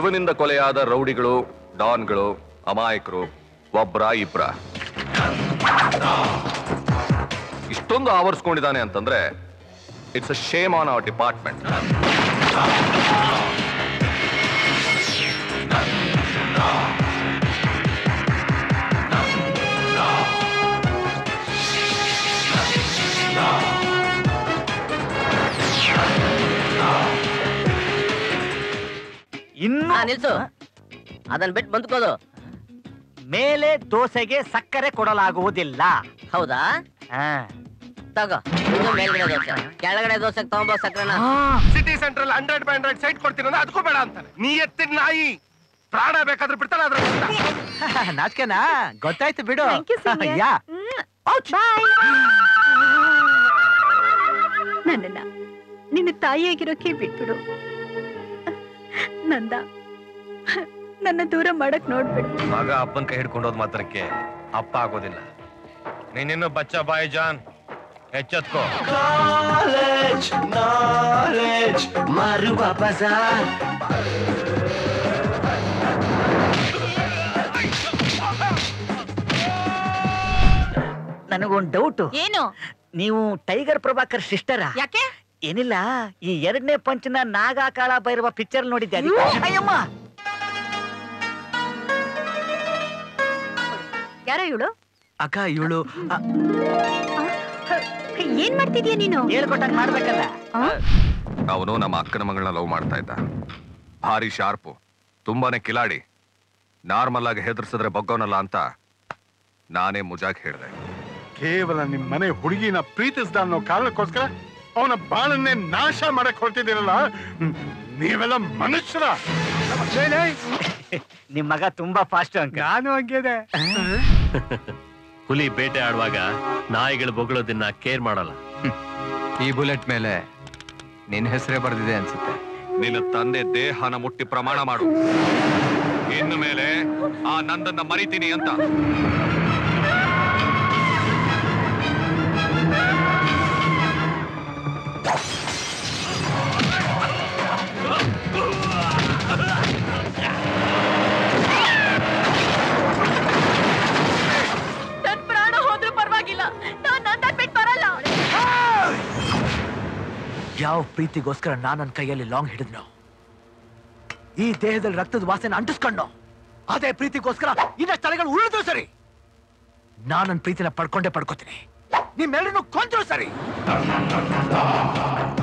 ಇವನಿಂದ ಕೊಲೆಯಾದ ರೌಡಿಗಳು ಡಾನ್ಗಳು ಅಮಾಯಕರು ಒಬ್ರ ಇಬ್ರ ಇಷ್ಟೊಂದು ಆವರಿಸ್ಕೊಂಡಿದ್ದಾನೆ ಅಂತಂದ್ರೆ it's a shame on our department ಇನ್ನು ನಿಲ್ಸು ಅದನ್ನ ಬಿಟ್ಟು ಬಂದ್ಕೋದು ಮೇಲೆ ದೋಸೆಗೆ ಸಕ್ಕರೆ ಕೊಡಲಾಗುವುದಿಲ್ಲ ಹೌದಾ ಆ. ತಗೋ ಇದು ಮೇಲ್ಗಡೆ ದೋಸೆ ಕೆಳಗಡೆ ದೋಸೆ ತಗೊಂಬೋ ಸಕ್ರೆನ city central hundred by hundred site ಕೊಡ್ತೀನಿ ಅಂದ್ರೆ ಅದಕ್ಕೂ ಬೇಡ ಅಂತಾನೆ ನೀ ಎತ್ತಿನ ನಾಯಿ ಪ್ರಾಣ ಬೇಕಾದ್ರೆ ಬಿಡ್ತಾನೆ ಅದ್ರ ನಾಚ್ಕೆನಾ ಗೊತ್ತಾಯ್ತು ಬಿಡು Thank you, senior. ಯಾ ಬಾಯ್ ನನ್ನನ್ನ ನಿನ್ನ ತಾಯಿಯಾಗಿರೋಕೆ ಬಿಟ್ಬಿಡು ನಂದ ನನ್ನ ದೂರ ಮಾಡಕ್ ನೋಡ್ಬಿಡು ಮಗ ಅಪ್ಪನ ಕೈ ಹಿಡ್ಕೊಂಡೋದ್ ಮಾತ್ರಕ್ಕೆ ಅಪ್ಪ ಆಗೋದಿಲ್ಲ ನೀನಿನ್ನು ಬಚ್ಚ ಬಾಯಿ ಜಾನ್ ಎಚ್ಚೆತ್ಕೋ Knowledge, knowledge, ಮಾರುವ ಬಜಾರ್ ನನಗೊಂದು ಡೌಟ್ ಏನು ನೀವು ಟೈಗರ್ ಪ್ರಭಾಕರ್ ಸಿಸ್ಟರಾ ಯಾಕೆ ಏನಿಲ್ಲ ಈ ಎರಡನೇ ಪಂಚನ ನಾಗಾಕಾಳ ಬೈರುವ ಪಿಕ್ಚರ್ ನೋಡಿದ್ದೆ ಅದಕ್ಕೆ. ಅಯ್ಯಮ್ಮ ಯಾರೋ ಇವಳು ಅಕ್ಕ ಇವಳು ಏನ್ ಮಾಡ್ತಿದ್ಯಾ ನೀನು ಹೇಳ್ಕೊಟ್ಟಂಗ್ ಮಾಡ್ಬೇಕಲ್ಲ ಅವನು ನಮ್ಮ ಅಕ್ಕನ ಮಗಳನ್ನ ಲವ್ ಮಾಡ್ತಾ ಇದ್ದ ಭಾರಿ ಶಾರ್ಪು ತುಂಬಾನೇ ಕಿಲಾಡಿ ನಾರ್ಮಲ್ ಆಗಿ ಹೆದರ್ಸಿದ್ರೆ ಬಗ್ಗೋನಲ್ಲ ಅಂತ ನಾನೇ ಮುಜಾಗ್ ಹೇಳಿದೆ ಕೇವಲ ನಿಮ್ ಮನೆ ಹುಡುಗಿನ ಪ್ರೀತಿಸ್ದ ಅನ್ನೋ ಕಾರಣಕ್ಕೋಸ್ಕರ ಅವನ ಬಾಳನ್ನೇ ನಾಶ ಮಾಡಕ್ ಹೊರಟಿದ್ದೀರಲ್ಲ ಹ್ಮ್, ನೀವೆಲ್ಲ ಮನುಷ್ಯರ ನಿಮ್ ಮಗ ತುಂಬಾ ಫಾಸ್ಟ್ ಅಂಕ ನಾನು ಹಂಗಿದೆ ಹುಲಿ ಬೇಟೆ ಆಡುವಾಗ ನಾಯಿಗಳು ಬೊಗಳೋದನ್ನ ಕೇರ್ ಮಾಡಲ್ಲ ಈ ಬುಲೆಟ್ ಮೇಲೆ ನಿನ್ ಹೆಸರೇ ಬರ್ದಿದೆ ಅನ್ಸುತ್ತೆ ನಿನ್ನ ತಂದೆ ದೇಹನ ಮುಟ್ಟಿ ಪ್ರಮಾಣ ಮಾಡು ಇನ್ನು ಮೇಲೆ ಆ ನಂದನ್ನ ಮರಿತೀನಿ ಅಂತ ನನ್ ಪ್ರಾಣ ಹೋದ್ರೂ ಪರವಾಗಿಲ್ಲ ನಾನ್ ನಂದ ಬಿಟ್ಟು ಬರಲ್ಲ ಯಾವ ಪ್ರೀತಿಗೋಸ್ಕರ ನಾನ್ ನನ್ನ ಕೈಯಲ್ಲಿ ಲಾಂಗ್ ಹಿಡಿದ್ನೋ ಈ ದೇಹದಲ್ಲಿ ರಕ್ತದ ವಾಸನೆ ಅಂಟಿಸ್ಕೊಂಡು ಅದೇ ಪ್ರೀತಿಗೋಸ್ಕರ ಇನ್ನಷ್ಟು ತಲೆಗಳು ಉಳಿದ್ರು ಸರಿ ನಾನ್ ನನ್ನ ಪ್ರೀತಿನ ಪಡ್ಕೊಂಡೇ ಪಡ್ಕೋತೀನಿ ನಿಮ್ಮೆಲ್ಲರನ್ನು ಕೊಂದ್ರು ಸರಿ